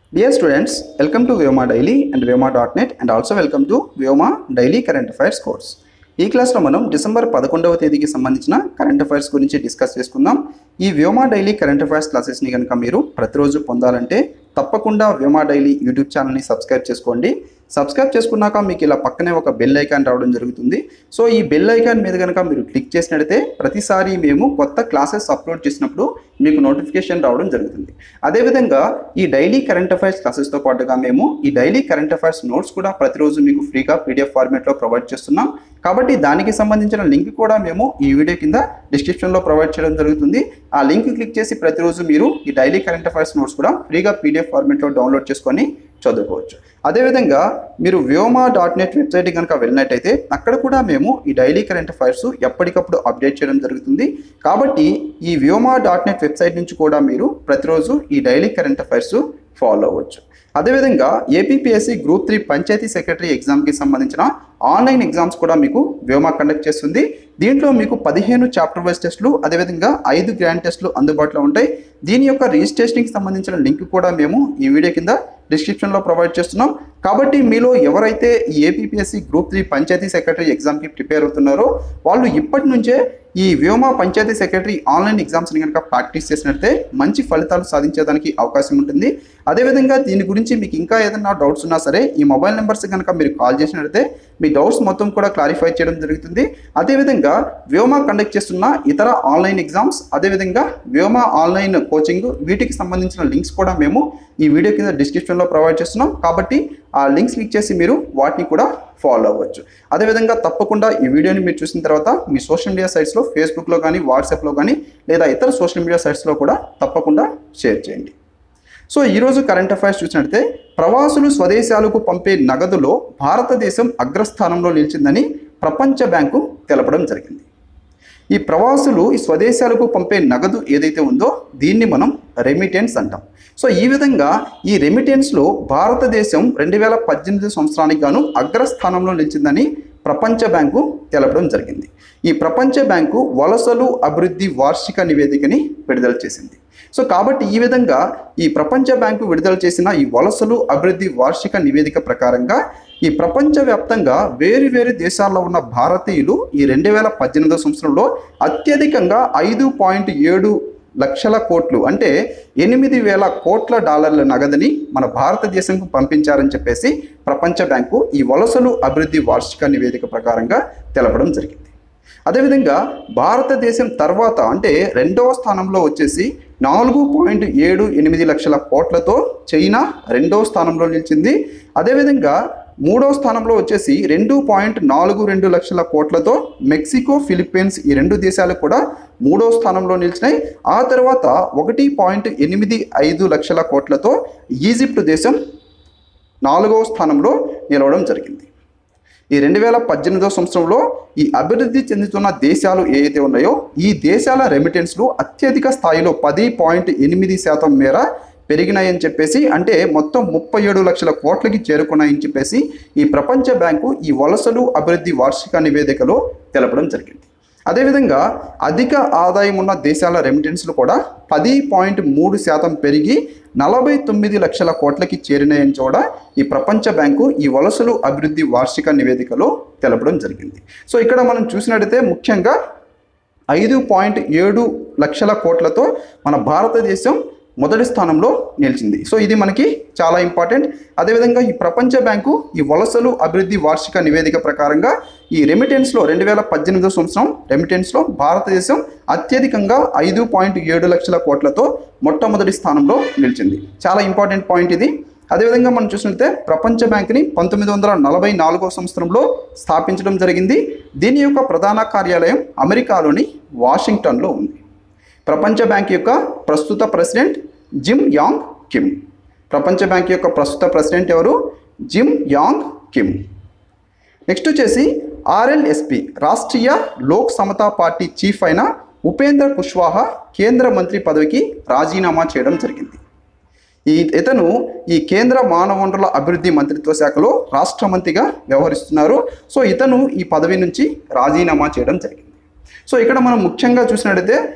Dear students, welcome to Vyoma Daily and Vyoma.net and also welcome to Vyoma Daily Current Affairs course. ఈ క్లాస్లో మనం December పదకొండవ తేదీకి సంబంధించిన కరెంట్ అఫైర్స్ గురించి డిస్కస్ చేసుకుందాం ఈ వ్యోమా డైలీ కరెంట్ అఫైర్స్ క్లాసెస్ని కనుక మీరు ప్రతిరోజు పొందాలంటే తప్పకుండా వ్యోమా డైలీ యూట్యూబ్ ఛానల్ని సబ్స్క్రైబ్ చేసుకోండి సబ్స్క్రైబ్ చేసుకున్నాక మీకు ఇలా పక్కనే ఒక బెల్ ఐకాన్ రావడం జరుగుతుంది సో ఈ బెల్ ఐకాన్ మీద కనుక మీరు క్లిక్ చేసినట్లయితే ప్రతిసారి మేము కొత్త క్లాసెస్ అప్లోడ్ చేసినప్పుడు మీకు నోటిఫికేషన్ రావడం జరుగుతుంది అదేవిధంగా ఈ డైలీ కరెంట్ అఫైర్స్ క్లాసెస్తో పాటుగా మేము ఈ డైలీ కరెంట్ అఫైర్స్ నోట్స్ కూడా ప్రతిరోజు మీకు ఫ్రీగా పీడిఎఫ్ ఫార్మేట్లో ప్రొవైడ్ చేస్తున్నాం కాబట్టి దానికి సంబంధించిన లింక్ కూడా మేము ఈ వీడియో కింద డిస్క్రిప్షన్లో ప్రొవైడ్ చేయడం జరుగుతుంది ఆ లింక్ క్లిక్ చేసి ప్రతిరోజు మీరు ఈ డైలీ కరెంట్ అఫైర్స్ నోట్స్ కూడా ఫ్రీగా పీడిఎఫ్ ఫార్మేట్లో డౌన్లోడ్ చేసుకొని చదువుకోవచ్చు అదేవిధంగా మీరు వ్యోమా డాట్ నెట్ వెబ్సైట్కి కనుక వెళ్ళినట్టయితే అక్కడ కూడా మేము ఈ డైలీ కరెంట్ అఫైర్స్ ఎప్పటికప్పుడు అప్డేట్ చేయడం జరుగుతుంది కాబట్టి ఈ వ్యోమా డాట్ నెట్ వెబ్సైట్ నుంచి కూడా మీరు ప్రతిరోజు ఈ డైలీ కరెంట్ అఫైర్స్ ఫాలో అవ్వచ్చు అదేవిధంగా APPSC group three panchayat secretary ఎగ్జామ్కి సంబంధించిన ఆన్లైన్ ఎగ్జామ్స్ కూడా మీకు వ్యోమా కండక్ట్ చేస్తుంది దీంట్లో మీకు పదిహేను చాప్టర్ వైజ్ టెస్టులు అదేవిధంగా ఐదు గ్రాండ్ టెస్టులు అందుబాటులో ఉంటాయి దీని యొక్క రిజిస్ట్రేషన్కి సంబంధించిన లింక్ కూడా మేము ఈ వీడియో కింద డిస్క్రిప్షన్లో ప్రొవైడ్ చేస్తున్నాం కాబట్టి మీలో ఎవరైతే ఈ APPSC group three panchayat secretary ఎగ్జామ్కి ప్రిపేర్ అవుతున్నారో వాళ్ళు ఇప్పటి నుంచే ఈ వ్యోమా పంచాయతీ సెక్రటరీ ఆన్లైన్ ఎగ్జామ్స్ని కనుక ప్రాక్టీస్ చేసినట్లయితే మంచి ఫలితాలు సాధించేదానికి అవకాశం ఉంటుంది అదేవిధంగా దీని గురించి మీకు ఇంకా ఏదైనా డౌట్స్ ఉన్నా సరే ఈ మొబైల్ నెంబర్స్ కనుక మీరు కాల్ చేసినట్లయితే మీ డౌట్స్ మొత్తం కూడా క్లారిఫై చేయడం జరుగుతుంది అదేవిధంగా వ్యోమా కండక్ట్ చేస్తున్న ఇతర ఆన్లైన్ ఎగ్జామ్స్ అదేవిధంగా వ్యోమా ఆన్లైన్ కోచింగ్ వీటికి సంబంధించిన లింక్స్ కూడా మేము ఈ వీడియో కింద డిస్క్రిప్షన్లో ప్రొవైడ్ చేస్తున్నాం కాబట్టి ఆ లింక్స్ క్లిక్ చేసి మీరు వాటిని కూడా ఫాలో అవ్వచ్చు అదేవిధంగా తప్పకుండా ఈ వీడియోని మీరు చూసిన తర్వాత మీ సోషల్ మీడియా సైట్స్లో ఫేస్బుక్లో కానీ వాట్సాప్లో కానీ లేదా ఇతర సోషల్ మీడియా సైట్స్లో కూడా తప్పకుండా షేర్ చేయండి సో ఈరోజు కరెంట్ అఫైర్స్ చూసినట్లయితే ప్రవాసులు స్వదేశాలకు పంపే నగదులో భారతదేశం అగ్రస్థానంలో నిలిచిందని ప్రపంచ బ్యాంకు తెలపడం జరిగింది ఈ ప్రవాసులు ఈ స్వదేశాలకు పంపే నగదు ఏదైతే ఉందో దీన్ని మనం రెమిటెన్స్ అంటాం సో ఈ విధంగా ఈ రెమిటెన్స్లో భారతదేశం రెండు వేల పద్దెనిమిది సంవత్సరానికి గాను అగ్రస్థానంలో నిలిచిందని ప్రపంచ బ్యాంకు తెలపడం జరిగింది ఈ ప్రపంచ బ్యాంకు వలసలు అభివృద్ధి వార్షిక నివేదికని విడుదల చేసింది సో కాబట్టి ఈ విధంగా ఈ ప్రపంచ బ్యాంకు విడుదల చేసిన ఈ వలసలు అభివృద్ధి వార్షిక నివేదిక ప్రకారంగా ఈ ప్రపంచవ్యాప్తంగా వేరు వేరు దేశాల్లో ఉన్న భారతీయులు ఈ రెండు వేల పద్దెనిమిదో సంవత్సరంలో అత్యధికంగా ఐదు పాయింట్ ఏడు లక్షల కోట్లు అంటే ఎనిమిది వేల కోట్ల డాలర్ల నగదుని మన భారతదేశంకు పంపించారని చెప్పేసి ప్రపంచ బ్యాంకు ఈ వలసలు అభివృద్ధి వార్షిక నివేదిక ప్రకారంగా తెలపడం జరిగింది అదేవిధంగా భారతదేశం తర్వాత అంటే రెండవ స్థానంలో వచ్చేసి నాలుగు పాయింట్ ఏడు ఎనిమిది లక్షల కోట్లతో చైనా రెండవ స్థానంలో నిలిచింది అదేవిధంగా మూడవ స్థానంలో వచ్చేసి రెండు పాయింట్ నాలుగు రెండు లక్షల కోట్లతో మెక్సికో ఫిలిప్పీన్స్ ఈ రెండు దేశాలు కూడా మూడవ స్థానంలో నిలిచినాయి ఆ తర్వాత ఒకటి పాయింట్ ఎనిమిది ఐదు లక్షల కోట్లతో ఈజిప్ట్ దేశం నాలుగవ స్థానంలో నిలవడం జరిగింది ఈ రెండు వేల పద్దెనిమిదవ సంవత్సరంలో ఈ అభివృద్ధి చెందుతున్న దేశాలు ఏవైతే ఉన్నాయో ఈ దేశాల రెమిటెన్స్లు అత్యధిక స్థాయిలో పది పాయింట్ ఎనిమిది శాతం మేర పెరిగినాయని చెప్పేసి అంటే మొత్తం ముప్పై ఏడు లక్షల కోట్లకి చేరుకున్నాయని చెప్పేసి ఈ ప్రపంచ బ్యాంకు ఈ వలసలు అభివృద్ధి వార్షిక నివేదికలో తెలపడం జరిగింది అదేవిధంగా అధిక ఆదాయం ఉన్న దేశాల రెమిటెన్స్లు కూడా పది పాయింట్ మూడు శాతం పెరిగి నలభై తొమ్మిది లక్షల కోట్లకి చేరినాయని కూడా ఈ ప్రపంచ బ్యాంకు ఈ వలసలు అభివృద్ధి వార్షిక నివేదికలో తెలపడం జరిగింది సో ఇక్కడ మనం చూసినట్టయితే ముఖ్యంగా ఐదు పాయింట్ ఏడు లక్షల కోట్లతో మన భారతదేశం మొదటి స్థానంలో నిలిచింది సో ఇది మనకి చాలా ఇంపార్టెంట్ అదేవిధంగా ఈ ప్రపంచ బ్యాంకు ఈ వలసలు అభివృద్ధి వార్షిక నివేదిక ప్రకారంగా ఈ రెమిటెన్స్లో రెండు వేల పద్దెనిమిదో సంవత్సరం రెమిటెన్స్లో భారతదేశం అత్యధికంగా ఐదు పాయింట్ ఏడు లక్షల కోట్లతో మొట్టమొదటి స్థానంలో నిలిచింది చాలా ఇంపార్టెంట్ పాయింట్ ఇది అదేవిధంగా మనం చూసినట్లయితే ప్రపంచ బ్యాంక్ని పంతొమ్మిది వందల నలభై నాలుగో సంవత్సరంలో స్థాపించడం జరిగింది దీని యొక్క ప్రధాన కార్యాలయం అమెరికాలోని వాషింగ్టన్లో ఉంది ప్రపంచ బ్యాంక్ యొక్క ప్రస్తుత ప్రెసిడెంట్ జిమ్ యాంగ్ కిమ్ ప్రపంచ బ్యాంక్ యొక్క ప్రస్తుత ప్రెసిడెంట్ ఎవరు జిమ్ యాంగ్ కిమ్ నెక్స్ట్ వచ్చేసి RLSP Rashtriya Lok Samta party chief అయిన ఉపేంద్ర కుష్వాహా కేంద్ర మంత్రి పదవికి రాజీనామా చేయడం జరిగింది ఈ ఇతను ఈ కేంద్ర మానవ వనరుల అభివృద్ధి మంత్రిత్వ శాఖలో రాష్ట్ర మంత్రిగా వ్యవహరిస్తున్నారు సో ఇతను ఈ పదవి నుంచి రాజీనామా చేయడం జరిగింది సో ఇక్కడ మనం ముఖ్యంగా చూసినట్టయితే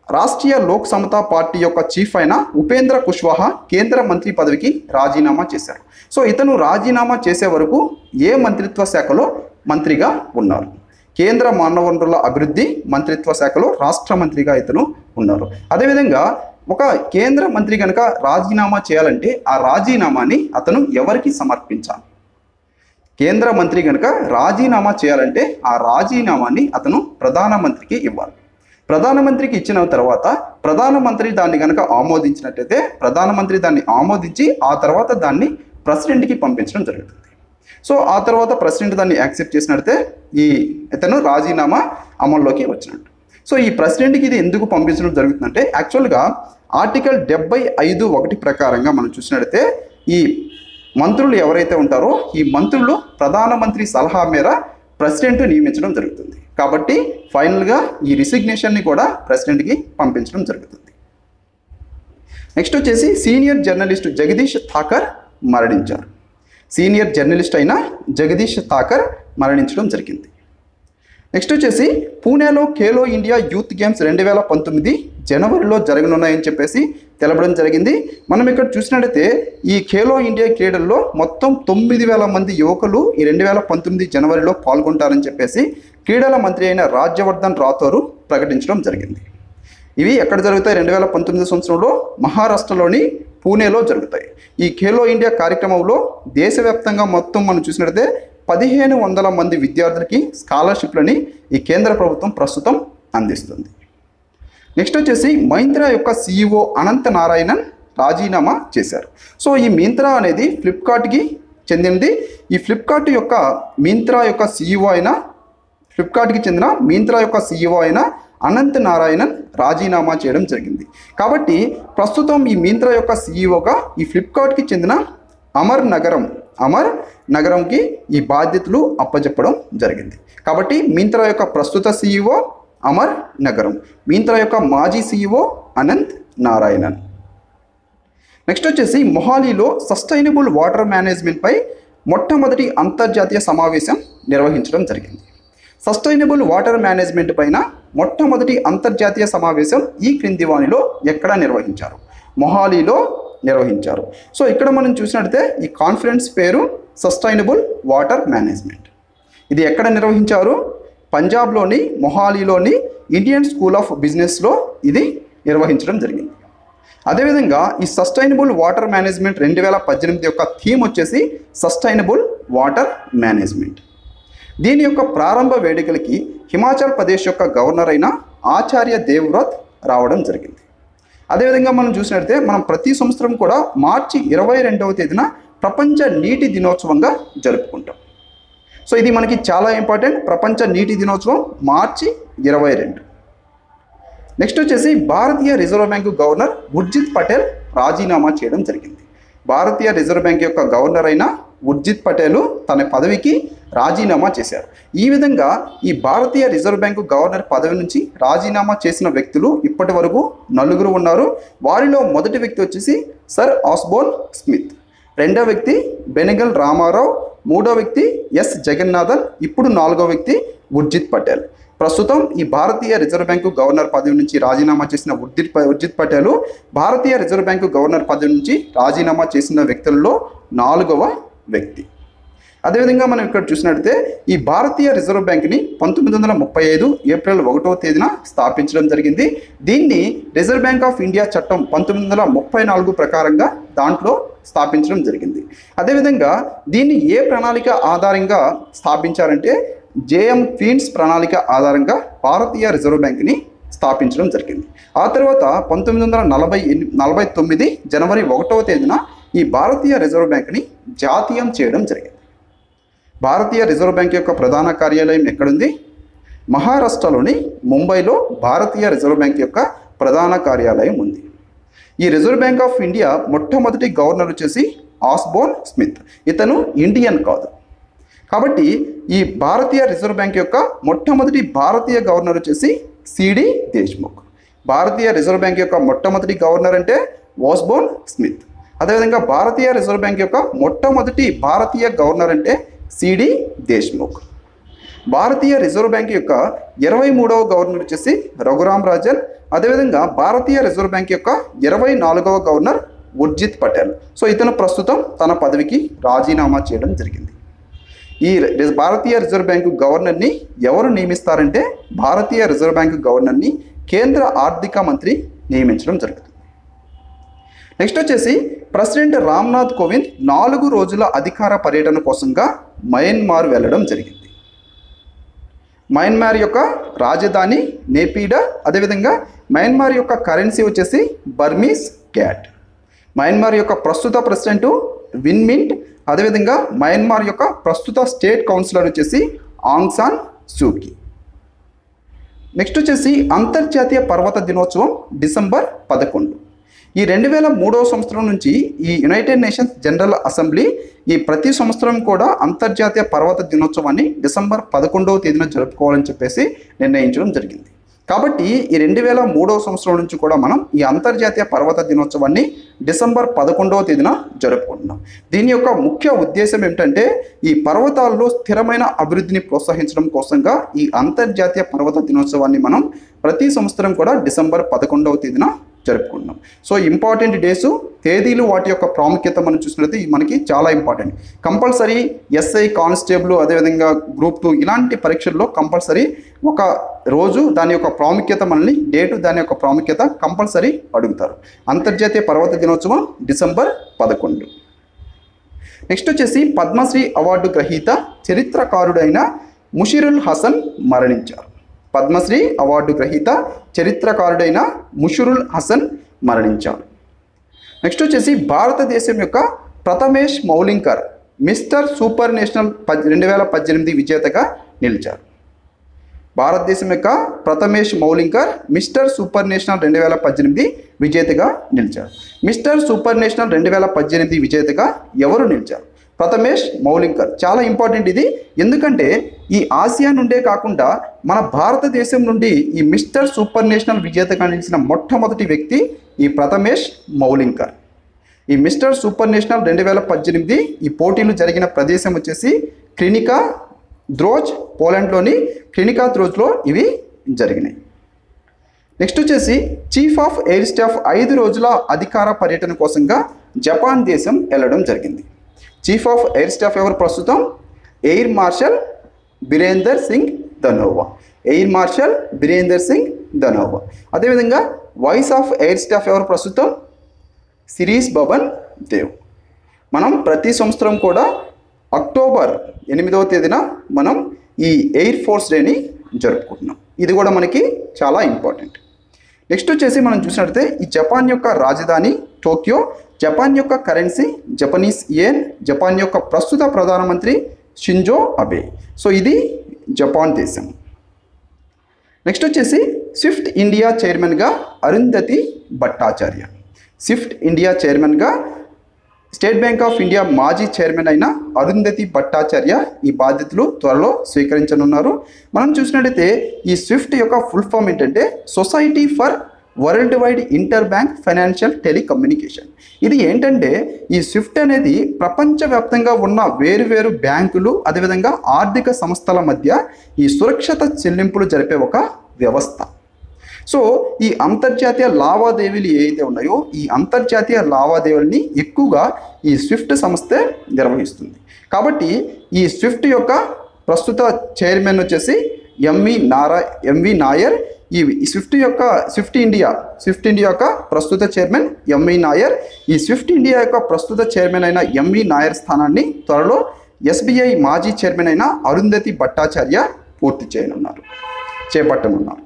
రాష్ట్రీయ లోక్ సమతా పార్టీ యొక్క చీఫ్ అయిన ఉపేంద్ర కుష్వాహా కేంద్ర మంత్రి పదవికి రాజీనామా చేశారు సో ఇతను రాజీనామా చేసే వరకు ఏ మంత్రిత్వ శాఖలో మంత్రిగా ఉన్నారు కేంద్ర మానవ వనరుల అభివృద్ధి మంత్రిత్వ శాఖలో రాష్ట్ర మంత్రిగా ఇతను ఉన్నారు అదేవిధంగా ఒక కేంద్ర మంత్రి కనుక రాజీనామా చేయాలంటే ఆ రాజీనామాని అతను ఎవరికి సమర్పించాలి కేంద్ర మంత్రి కనుక రాజీనామా చేయాలంటే ఆ రాజీనామాని అతను ప్రధానమంత్రికి ఇవ్వాలి ప్రధానమంత్రికి ఇచ్చిన తర్వాత ప్రధానమంత్రి దాన్ని కనుక ఆమోదించినట్టయితే ప్రధానమంత్రి దాన్ని ఆమోదించి ఆ తర్వాత దాన్ని ప్రెసిడెంట్కి పంపించడం జరుగుతుంది సో ఆ తర్వాత ప్రెసిడెంట్ దాన్ని యాక్సెప్ట్ చేసినట్టే ఈ ఇతను రాజీనామా అమల్లోకి వచ్చినట్టు సో ఈ ప్రెసిడెంట్కి ఇది ఎందుకు పంపించడం జరుగుతుందంటే యాక్చువల్గా ఆర్టికల్ డెబ్బై ఐదు ఒకటి ప్రకారంగా మనం చూసినట్టయితే ఈ మంత్రులు ఎవరైతే ఉంటారో ఈ మంత్రులు ప్రధానమంత్రి సలహా మేర ప్రెసిడెంట్ నియమించడం జరుగుతుంది కాబట్టి ఫైనల్గా ఈ రిసిగ్నేషన్ని కూడా ప్రెసిడెంట్కి పంపించడం జరుగుతుంది నెక్స్ట్ వచ్చేసి సీనియర్ జర్నలిస్ట్ జగదీష్ ఠాకర్ మరణించారు సీనియర్ జర్నలిస్ట్ అయిన జగదీష్ ఠాకర్ మరణించడం జరిగింది నెక్స్ట్ వచ్చేసి పూణేలో ఖేలో ఇండియా యూత్ గేమ్స్ రెండు వేల పంతొమ్మిది జనవరిలో జరగనున్నాయని చెప్పేసి తెలపడం జరిగింది మనం ఇక్కడ చూసినట్టయితే ఈ ఖేలో ఇండియా క్రీడల్లో మొత్తం తొమ్మిది వేల మంది యువకులు ఈ రెండు వేల పంతొమ్మిది జనవరిలో పాల్గొంటారని చెప్పేసి క్రీడల మంత్రి అయిన రాజ్యవర్ధన్ రాథోరు ప్రకటించడం జరిగింది ఇవి ఎక్కడ జరుగుతాయి రెండు వేల పంతొమ్మిది సంవత్సరంలో మహారాష్ట్రలోని పూణేలో జరుగుతాయి ఈ ఖేలో ఇండియా కార్యక్రమంలో దేశవ్యాప్తంగా మొత్తం మనం చూసినట్లయితే పదిహేను వందల మంది విద్యార్థులకి స్కాలర్షిప్లని ఈ కేంద్ర ప్రభుత్వం ప్రస్తుతం అందిస్తుంది నెక్స్ట్ వచ్చేసి మైంత్రా యొక్క సీఈఓ అనంత నారాయణన్ రాజీనామా చేశారు సో ఈ మింత్రా అనేది ఫ్లిప్కార్ట్కి చెందినది ఈ ఫ్లిప్కార్ట్ యొక్క మింత్రా యొక్క సీఈఓ అయిన ఫ్లిప్కార్ట్కి చెందిన మింత్రా యొక్క సీఈఓ అయిన అనంత్ నారాయణన్ రాజీనామా చేయడం జరిగింది కాబట్టి ప్రస్తుతం ఈ మింత్రా యొక్క సీఈఓగా ఈ ఫ్లిప్కార్ట్కి చెందిన అమర్ నగరం అమర్ నగరంకి ఈ బాధ్యతలు అప్పచెప్పడం జరిగింది కాబట్టి మింత్రా యొక్క ప్రస్తుత సీఈఓ అమర్ నగరం మింత్రా యొక్క మాజీ సీఈఓ అనంత్ నారాయణన్ నెక్స్ట్ వచ్చేసి మొహాలీలో సస్టైనబుల్ వాటర్ మేనేజ్మెంట్పై మొట్టమొదటి అంతర్జాతీయ సమావేశం నిర్వహించడం జరిగింది సస్టైనబుల్ వాటర్ మేనేజ్మెంట్ పైన మొట్టమొదటి అంతర్జాతీయ సమావేశం ఈ క్రింది వాణిలో ఎక్కడ నిర్వహించారు మొహాలీలో నిర్వహించారు సో ఇక్కడ మనం చూసినట్లయితే ఈ కాన్ఫరెన్స్ పేరు సస్టైనబుల్ వాటర్ మేనేజ్మెంట్ ఇది ఎక్కడ నిర్వహించారు పంజాబ్లోని మొహాలీలోని ఇండియన్ స్కూల్ ఆఫ్ బిజినెస్లో ఇది నిర్వహించడం జరిగింది అదేవిధంగా ఈ సస్టైనబుల్ వాటర్ మేనేజ్మెంట్ రెండు వేల పద్దెనిమిది యొక్క థీమ్ వచ్చేసి సస్టైనబుల్ వాటర్ మేనేజ్మెంట్ దీని యొక్క ప్రారంభ వేడుకలకి హిమాచల్ ప్రదేశ్ యొక్క గవర్నర్ అయిన ఆచార్య దేవ్వ్రత్ రావడం జరిగింది అదేవిధంగా మనం చూసినట్లయితే మనం ప్రతి సంవత్సరం కూడా మార్చి ఇరవై రెండవ తేదీన ప్రపంచ నీటి దినోత్సవంగా జరుపుకుంటాం సో ఇది మనకి చాలా ఇంపార్టెంట్ ప్రపంచ నీటి దినోత్సవం మార్చి ఇరవై రెండు నెక్స్ట్ వచ్చేసి భారతీయ Reserve Bank governor Urjit Patel రాజీనామా చేయడం జరిగింది భారతీయ రిజర్వ్ బ్యాంక్ యొక్క గవర్నర్ అయిన ఉర్జిత్ పటేల్ తన పదవికి రాజీనామా చేశారు ఈ విధంగా ఈ భారతీయ రిజర్వ్ బ్యాంకు గవర్నర్ పదవి నుంచి రాజీనామా చేసిన వ్యక్తులు ఇప్పటి వరకు నలుగురు ఉన్నారు వారిలో మొదటి వ్యక్తి వచ్చేసి సర్ ఆస్బోన్ స్మిత్ రెండో వ్యక్తి బెనగల్ రామారావు మూడో వ్యక్తి ఎస్ జగన్నాథన్ ఇప్పుడు నాలుగో వ్యక్తి ఉర్జిత్ పటేల్ ప్రస్తుతం ఈ భారతీయ రిజర్వ్ బ్యాంకు గవర్నర్ పదవి నుంచి రాజీనామా చేసిన ఉర్జిత్ ప- ఉర్జిత్ పటేల్ భారతీయ రిజర్వ్ బ్యాంకు గవర్నర్ పదవి నుంచి రాజీనామా చేసిన వ్యక్తులలో నాలుగవ వ్యక్తి అదేవిధంగా మనం ఇక్కడ చూసినట్లయితే ఈ భారతీయ రిజర్వ్ బ్యాంక్ని పంతొమ్మిది వందల ముప్పై ఐదు ఏప్రిల్ ఒకటో తేదీన స్థాపించడం జరిగింది దీన్ని రిజర్వ్ బ్యాంక్ ఆఫ్ ఇండియా చట్టం పంతొమ్మిది వందల ముప్పై నాలుగు ప్రకారంగా దాంట్లో స్థాపించడం జరిగింది అదేవిధంగా దీన్ని ఏ ప్రణాళిక ఆధారంగా స్థాపించారంటే జేఎం క్వీన్స్ ప్రణాళిక ఆధారంగా భారతీయ రిజర్వ్ బ్యాంక్ని స్థాపించడం జరిగింది ఆ తర్వాత పంతొమ్మిది వందల నలభై ఎని- నలభై తొమ్మిది జనవరి ఒకటవ తేదీన ఈ భారతీయ రిజర్వ్ బ్యాంక్ని జాతీయం చేయడం జరిగింది భారతీయ రిజర్వ్ బ్యాంక్ యొక్క ప్రధాన కార్యాలయం ఎక్కడుంది మహారాష్ట్రలోని ముంబైలో భారతీయ రిజర్వ్ బ్యాంక్ యొక్క ప్రధాన కార్యాలయం ఉంది ఈ రిజర్వ్ బ్యాంక్ ఆఫ్ ఇండియా మొట్టమొదటి గవర్నర్ వచ్చేసి ఆస్బోన్ స్మిత్ ఇతను ఇండియన్ కాదు కాబట్టి ఈ భారతీయ రిజర్వ్ బ్యాంక్ యొక్క మొట్టమొదటి భారతీయ గవర్నర్ వచ్చేసి సిడి దేశ్ముఖ్ భారతీయ రిజర్వ్ బ్యాంక్ యొక్క మొట్టమొదటి గవర్నర్ అంటే వాస్బోన్ స్మిత్ అదేవిధంగా భారతీయ రిజర్వ్ బ్యాంక్ యొక్క మొట్టమొదటి భారతీయ గవర్నర్ అంటే సిడి దేశ్ముఖ్ భారతీయ రిజర్వ్ బ్యాంక్ యొక్క ఇరవై మూడవ గవర్నర్ వచ్చేసి రఘురామ్ రాజన్ అదేవిధంగా భారతీయ రిజర్వ్ బ్యాంక్ యొక్క ఇరవై నాలుగవ గవర్నర్ ఉర్జిత్ పటేల్ సో ఇతను ప్రస్తుతం తన పదవికి రాజీనామా చేయడం జరిగింది ఈ రి- భారతీయ రిజర్వ్ బ్యాంకు గవర్నర్ని ఎవరు నియమిస్తారంటే భారతీయ రిజర్వ్ బ్యాంకు గవర్నర్ని కేంద్ర ఆర్థిక మంత్రి నియమించడం జరుగుతుంది నెక్స్ట్ వచ్చేసి ప్రెసిడెంట్ రామ్నాథ్ కోవింద్ నాలుగు రోజుల అధికార పర్యటన కోసంగా మయన్మార్ వెళ్ళడం జరిగింది మయన్మార్ యొక్క రాజధాని నేపీడా అదేవిధంగా మయన్మార్ యొక్క కరెన్సీ వచ్చేసి బర్మీస్ క్యాట్ మయన్మార్ యొక్క ప్రస్తుత ప్రెసిడెంట్ విన్మింట్ అదేవిధంగా మయన్మార్ యొక్క ప్రస్తుత స్టేట్ కౌన్సిలర్ వచ్చేసి ఆంగ్ సాన్ సూకి నెక్స్ట్ వచ్చేసి అంతర్జాతీయ పర్వత దినోత్సవం డిసెంబర్ పదకొండు ఈ రెండు వేల మూడవ సంవత్సరం నుంచి ఈ యునైటెడ్ నేషన్స్ జనరల్ అసెంబ్లీ ఈ ప్రతి సంవత్సరం కూడా అంతర్జాతీయ పర్వత దినోత్సవాన్ని డిసెంబర్ పదకొండవ తేదీన జరుపుకోవాలని చెప్పేసి నిర్ణయించడం జరిగింది కాబట్టి ఈ రెండు వేల మూడవ సంవత్సరం నుంచి కూడా మనం ఈ అంతర్జాతీయ పర్వత దినోత్సవాన్ని డిసెంబర్ పదకొండవ తేదీన జరుపుకుంటున్నాం దీని యొక్క ముఖ్య ఉద్దేశం ఏమిటంటే ఈ పర్వతాల్లో స్థిరమైన అభివృద్ధిని ప్రోత్సహించడం కోసంగా ఈ అంతర్జాతీయ పర్వత దినోత్సవాన్ని మనం ప్రతి సంవత్సరం కూడా డిసెంబర్ పదకొండవ తేదీన జరుపుకుంటున్నాం సో ఇంపార్టెంట్ డేస్ తేదీలు వాటి యొక్క ప్రాముఖ్యత మనం చూసినట్లయితే ఇవి మనకి చాలా ఇంపార్టెంట్ కంపల్సరీ ఎస్ఐ కానిస్టేబుల్ అదేవిధంగా గ్రూప్ టూ ఇలాంటి పరీక్షల్లో కంపల్సరీ ఒక రోజు దాని యొక్క ప్రాముఖ్యత మనల్ని డేటు దాని యొక్క ప్రాముఖ్యత కంపల్సరీ అడుగుతారు అంతర్జాతీయ పర్వత దినోత్సవం డిసెంబర్ పదకొండు నెక్స్ట్ వచ్చేసి పద్మశ్రీ అవార్డు గ్రహీత చరిత్రకారుడైన ముషిరుల్ హసన్ మరణించారు పద్మశ్రీ అవార్డు గ్రహీత చరిత్రకారుడైన ముషురుల్ హసన్ మరణించారు నెక్స్ట్ వచ్చేసి భారతదేశం యొక్క Prathamesh Maulingkar Mister Supranational పద్ రెండు వేల పద్దెనిమిది విజేతగా నిలిచారు భారతదేశం యొక్క Prathamesh Maulingkar Mister Supranational రెండు వేల పద్దెనిమిది విజేతగా నిలిచారు మిస్టర్ సూపర్ నేషనల్ రెండు వేల పద్దెనిమిది విజేతగా ఎవరు నిలిచారు ప్రథమేష్ మౌలింకర్ చాలా ఇంపార్టెంట్ ఇది ఎందుకంటే ఈ ఆసియా నుండే కాకుండా మన భారతదేశం నుండి ఈ మిస్టర్ సూపర్ నేషనల్ విజేతగా నిలిచిన మొట్టమొదటి వ్యక్తి ఈ ప్రథమేష్ మౌలింకర్ ఈ మిస్టర్ సూపర్ నేషనల్ రెండు వేల పద్దెనిమిది ఈ పోటీలు జరిగిన ప్రదేశం వచ్చేసి క్లినికా ద్రోజ్ పోలాండ్లోని క్లినికా ద్రోజ్లో ఇవి జరిగినాయి నెక్స్ట్ వచ్చేసి చీఫ్ ఆఫ్ ఎయిర్ స్టాఫ్ ఐదు రోజుల అధికార పర్యటన కోసంగా జపాన్ దేశం వెళ్ళడం జరిగింది చీఫ్ ఆఫ్ ఎయిర్ స్టాఫ్ ఎవరు ప్రస్తుతం air marshal Birender Singh Dhanoa air marshal Birender Singh Dhanoa అదేవిధంగా వాయిస్ ఆఫ్ ఎయిర్ స్టాఫ్ ఎవరు ప్రస్తుతం సిరీస్ భవన్ దేవ్ మనం ప్రతి సంవత్సరం కూడా అక్టోబర్ ఎనిమిదవ తేదీన మనం ఈ ఎయిర్ ఫోర్స్ డేని జరుపుకుంటున్నాం ఇది కూడా మనకి చాలా ఇంపార్టెంట్ నెక్స్ట్ వచ్చేసి మనం చూసినట్లయితే ఈ జపాన్ యొక్క రాజధాని టోక్యో జపాన్ యొక్క కరెన్సీ జపనీస్ ఇయన్ జపాన్ యొక్క ప్రస్తుత ప్రధానమంత్రి షింజో అబే సో ఇది జపాన్ దేశం నెక్స్ట్ వచ్చేసి స్విఫ్ట్ ఇండియా చైర్మన్గా అరుంధతి భట్టాచార్య స్విఫ్ట్ ఇండియా చైర్మన్గా స్టేట్ బ్యాంక్ ఆఫ్ ఇండియా మాజీ చైర్మన్ అయిన అరుంధతి భట్టాచార్య ఈ బాధ్యతలు త్వరలో స్వీకరించనున్నారు మనం చూసినట్లయితే ఈ స్విఫ్ట్ యొక్క ఫుల్ ఫామ్ ఏంటంటే Society for Worldwide Interbank Financial Telecommunication ఇది ఏంటంటే ఈ స్విఫ్ట్ అనేది ప్రపంచవ్యాప్తంగా ఉన్న వేరువేరు బ్యాంకులు అదేవిధంగా ఆర్థిక సంస్థల మధ్య ఈ సురక్షిత చెల్లింపులు జరిపే ఒక వ్యవస్థ సో ఈ అంతర్జాతీయ లావాదేవీలు ఏవైతే ఉన్నాయో ఈ అంతర్జాతీయ లావాదేవీలని ఎక్కువగా ఈ స్విఫ్ట్ సంస్థే నిర్వహిస్తుంది కాబట్టి ఈ స్విఫ్ట్ యొక్క ప్రస్తుత చైర్మన్ వచ్చేసి ఎంవి నారా ఎంవి నాయర్ ఈ ఈ స్విఫ్ట్ యొక్క స్విఫ్ట్ ఇండియా స్విఫ్ట్ ఇండియా యొక్క ప్రస్తుత చైర్మన్ ఎంవి నాయర్ ఈ స్విఫ్ట్ ఇండియా యొక్క ప్రస్తుత చైర్మన్ అయిన ఎంవి నాయర్ స్థానాన్ని త్వరలో ఎస్బీఐ మాజీ చైర్మన్ అయిన అరుంధతి భట్టాచార్య పూర్తి చేయనున్నారు చేపట్టనున్నారు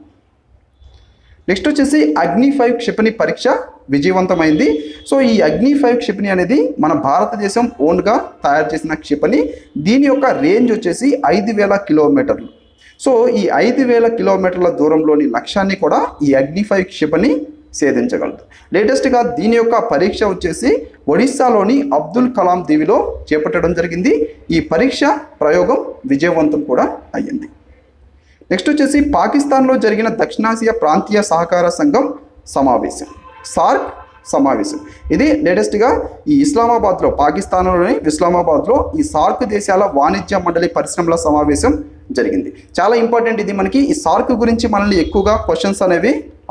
నెక్స్ట్ వచ్చేసి అగ్ని ఫైవ్ క్షిపణి పరీక్ష విజయవంతమైంది సో ఈ అగ్ని ఫైవ్ క్షిపణి అనేది మన భారతదేశం ఓన్గా తయారు చేసిన క్షిపణి దీని యొక్క రేంజ్ వచ్చేసి ఐదు వేల కిలోమీటర్లు సో ఈ ఐదు వేల కిలోమీటర్ల దూరంలోని లక్ష్యాన్ని కూడా ఈ అగ్ని ఫైవ్ క్షిపణి ఛేదించగలదు లేటెస్ట్గా దీని యొక్క పరీక్ష వచ్చేసి ఒడిస్సాలోని అబ్దుల్ కలాం దీవిలో చేపట్టడం జరిగింది ఈ పరీక్ష ప్రయోగం విజయవంతం కూడా అయ్యింది నెక్స్ట్ వచ్చేసి పాకిస్తాన్లో జరిగిన దక్షిణాసియా ప్రాంతీయ సహకార సంఘం సమావేశం సార్క్ సమావేశం ఇది లేటెస్ట్గా ఈ ఇస్లామాబాద్లో పాకిస్తాన్లోని ఇస్లామాబాద్లో ఈ సార్క్ దేశాల వాణిజ్య మండలి పరిశ్రమల సమావేశం జరిగింది చాలా ఇంపార్టెంట్ ఇది మనకి ఈ సార్క్ గురించి మనల్ని ఎక్కువగా క్వశ్చన్స్ అనేవి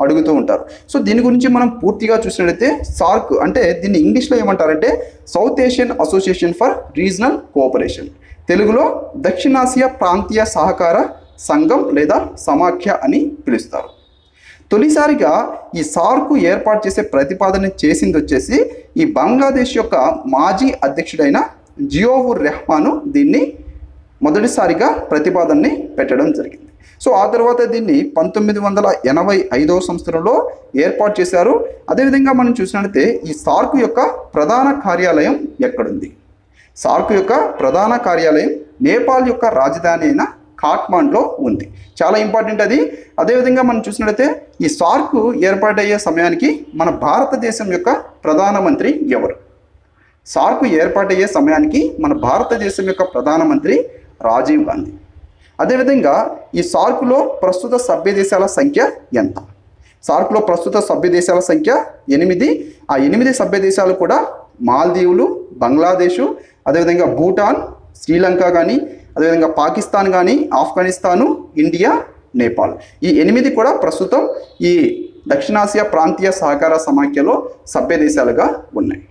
అడుగుతూ ఉంటారు సో దీని గురించి మనం పూర్తిగా చూసినట్లయితే సార్క్ అంటే దీన్ని ఇంగ్లీష్లో ఏమంటారంటే South Asian Association for Regional Cooperation తెలుగులో దక్షిణాసియా ప్రాంతీయ సహకార సంఘం లేదా సమాఖ్య అని పిలుస్తారు తొలిసారిగా ఈ సార్కు ఏర్పాటు చేసే ప్రతిపాదన చేసింది వచ్చేసి ఈ బంగ్లాదేశ్ యొక్క మాజీ అధ్యక్షుడైన జియోవుర్ రెహమాను దీన్ని మొదటిసారిగా ప్రతిపాదనని పెట్టడం జరిగింది సో ఆ తర్వాత దీన్ని పంతొమ్మిది వందల ఎనభై ఐదవ సంవత్సరంలో ఏర్పాటు చేశారు అదేవిధంగా మనం చూసినట్లయితే ఈ సార్క్ యొక్క ప్రధాన కార్యాలయం ఎక్కడుంది సార్క్ యొక్క ప్రధాన కార్యాలయం నేపాల్ యొక్క రాజధాని అయిన కాట్మాండ్లో ఉంది చాలా ఇంపార్టెంట్ అది అదేవిధంగా మనం చూసినట్లయితే ఈ సార్క్ ఏర్పాటయ్యే సమయానికి మన భారతదేశం యొక్క ప్రధానమంత్రి ఎవరు సార్కు ఏర్పాటయ్యే సమయానికి మన భారతదేశం యొక్క ప్రధానమంత్రి రాజీవ్ గాంధీ అదేవిధంగా ఈ సార్కులో ప్రస్తుత సభ్య దేశాల సంఖ్య ఎంత సార్కులో ప్రస్తుత సభ్య దేశాల సంఖ్య ఎనిమిది ఆ ఎనిమిది సభ్య దేశాలు కూడా మాల్దీవులు బంగ్లాదేశు అదేవిధంగా భూటాన్ శ్రీలంక కానీ అదేవిధంగా పాకిస్తాన్ కానీ ఆఫ్ఘనిస్తాను ఇండియా నేపాల్ ఈ ఎనిమిది కూడా ప్రస్తుతం ఈ దక్షిణాసియా ప్రాంతీయ సహకార సమాఖ్యలో సభ్య దేశాలుగా ఉన్నాయి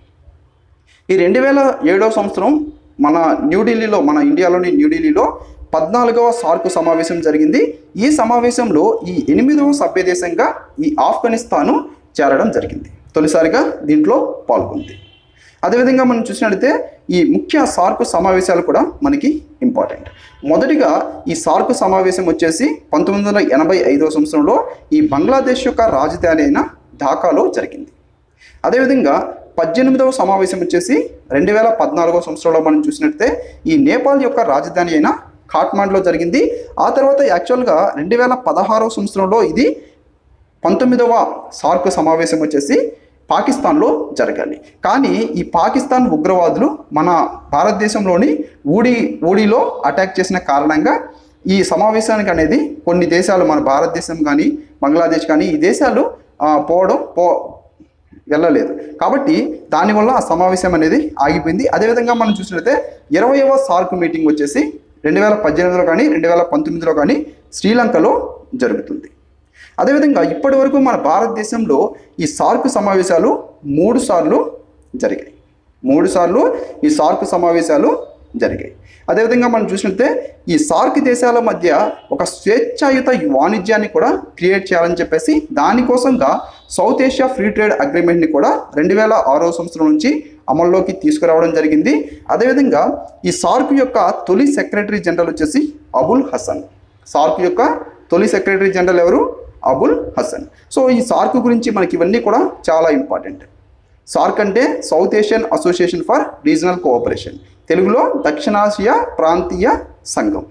ఈ రెండు వేల ఏడవ సంవత్సరం మన న్యూఢిల్లీలో మన ఇండియాలోని న్యూఢిల్లీలో పద్నాలుగవ సార్క్ సమావేశం జరిగింది ఈ సమావేశంలో ఈ ఎనిమిదవ సభ్య దేశంగా ఈ ఆఫ్ఘనిస్తాను చేరడం జరిగింది తొలిసారిగా దీంట్లో పాల్గొంది అదేవిధంగా మనం చూసినట్లయితే ఈ ముఖ్య సార్క్ సమావేశాలు కూడా మనకి ఇంపార్టెంట్ మొదటిగా ఈ సార్క్ సమావేశం వచ్చేసి పంతొమ్మిది వందల ఎనభై ఐదవ సంవత్సరంలో ఈ బంగ్లాదేశ్ యొక్క రాజధాని అయిన ఢాకాలో జరిగింది అదేవిధంగా పద్దెనిమిదవ సమావేశం వచ్చేసి రెండు వేల పద్నాలుగవ సంవత్సరంలో మనం చూసినట్లయితే ఈ నేపాల్ యొక్క రాజధాని అయిన కాట్మాండ్లో జరిగింది ఆ తర్వాత యాక్చువల్గా రెండు వేల పదహారవ సంవత్సరంలో ఇది పంతొమ్మిదవ సార్క్ సమావేశం వచ్చేసి పాకిస్తాన్లో జరగాలి కానీ ఈ పాకిస్తాన్ ఉగ్రవాదులు మన భారతదేశంలోని ఊడి ఊడిలో అటాక్ చేసిన కారణంగా ఈ సమావేశానికి అనేది కొన్ని దేశాలు మన భారతదేశం కానీ బంగ్లాదేశ్ కానీ ఈ దేశాలు ఆ, పోవడం పో వెళ్ళలేదు కాబట్టి దానివల్ల ఆ సమావేశం అనేది ఆగిపోయింది అదేవిధంగా మనం చూసినట్లయితే ఇరవైవ సార్క్ మీటింగ్ వచ్చేసి రెండు వేల పద్దెనిమిదిలో కానీ రెండు వేల పంతొమ్మిదిలో కానీ శ్రీలంకలో జరుగుతుంది అదేవిధంగా ఇప్పటి వరకు మన భారతదేశంలో ఈ సార్క్ సమావేశాలు మూడు సార్లు జరిగాయి మూడు సార్లు ఈ సార్క్ సమావేశాలు జరిగాయి అదేవిధంగా మనం చూసినట్లయితే ఈ సార్క్ దేశాల మధ్య ఒక స్వేచ్ఛాయుత వాణిజ్యాన్ని కూడా క్రియేట్ చేయాలని చెప్పేసి దానికోసంగా సౌత్ ఏషియా ఫ్రీ ట్రేడ్ అగ్రిమెంట్ని కూడా రెండు వేల ఆరో సంవత్సరం నుంచి అమల్లోకి తీసుకురావడం జరిగింది అదేవిధంగా ఈ సార్క్ యొక్క తొలి సెక్రటరీ జనరల్ వచ్చేసి అబుల్ హసన్ సార్క్ యొక్క తొలి సెక్రటరీ జనరల్ ఎవరు అబుల్ హసన్ సో ఈ సార్క్ గురించి మనకి ఇవన్నీ కూడా చాలా ఇంపార్టెంట్ సార్క్ అంటే South Asian Association for Regional Cooperation తెలుగులో దక్షిణాసియా ప్రాంతీయ సంఘం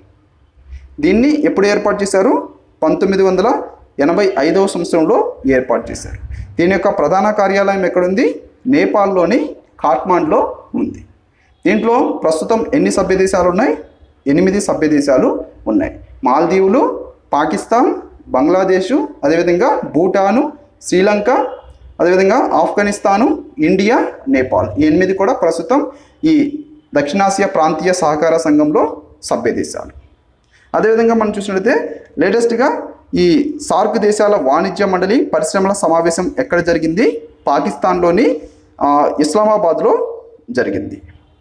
దీన్ని ఎప్పుడు ఏర్పాటు చేశారు పంతొమ్మిది వందల ఎనభై ఐదవ సంవత్సరంలో ఏర్పాటు చేశారు దీని యొక్క ప్రధాన కార్యాలయం ఎక్కడుంది నేపాల్లోని కాట్మాండ్లో ఉంది దీంట్లో ప్రస్తుతం ఎన్ని సభ్య దేశాలు ఉన్నాయి ఎనిమిది సభ్య దేశాలు ఉన్నాయి మాల్దీవులు పాకిస్తాన్ బంగ్లాదేశు అదేవిధంగా భూటాను శ్రీలంక అదేవిధంగా ఆఫ్ఘనిస్తాను ఇండియా నేపాల్ ఈ ఎనిమిది కూడా ప్రస్తుతం ఈ దక్షిణాసియా ప్రాంతీయ సహకార సంఘంలో సభ్య దేశాలు అదేవిధంగా మనం చూసినట్లయితే లేటెస్ట్గా ఈ సార్క్ దేశాల వాణిజ్య మండలి పరిశ్రమల సమావేశం ఎక్కడ జరిగింది పాకిస్తాన్లోని ఆ, ఇస్లామాబాద్లో జరిగింది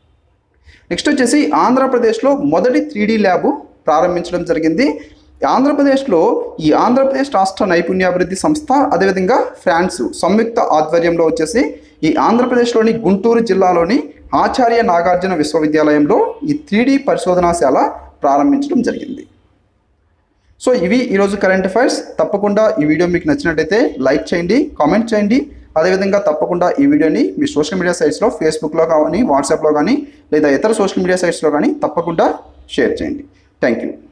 నెక్స్ట్ వచ్చేసి ఆంధ్రప్రదేశ్లో మొదటి త్రీ ల్యాబ్ ప్రారంభించడం జరిగింది ఆంధ్రప్రదేశ్లో ఈ ఆంధ్రప్రదేశ్ రాష్ట్ర నైపుణ్యాభివృద్ధి సంస్థ అదేవిధంగా ఫ్రాన్స్ సంయుక్త ఆధ్వర్యంలో వచ్చేసి ఈ ఆంధ్రప్రదేశ్లోని గుంటూరు జిల్లాలోని ఆచార్య నాగార్జున విశ్వవిద్యాలయంలో ఈ త్రీ పరిశోధనాశాల ప్రారంభించడం జరిగింది సో ఇవి ఈరోజు కరెంట్ అఫైర్స్ తప్పకుండా ఈ వీడియో మీకు నచ్చినట్టయితే లైక్ చేయండి కామెంట్ చేయండి అదేవిధంగా తప్పకుండా ఈ వీడియోని మీ సోషల్ మీడియా సైట్స్లో ఫేస్బుక్లో కానీ వాట్సాప్లో కానీ లేదా ఇతర సోషల్ మీడియా సైట్స్లో కానీ తప్పకుండా షేర్ చేయండి థ్యాంక్ యూ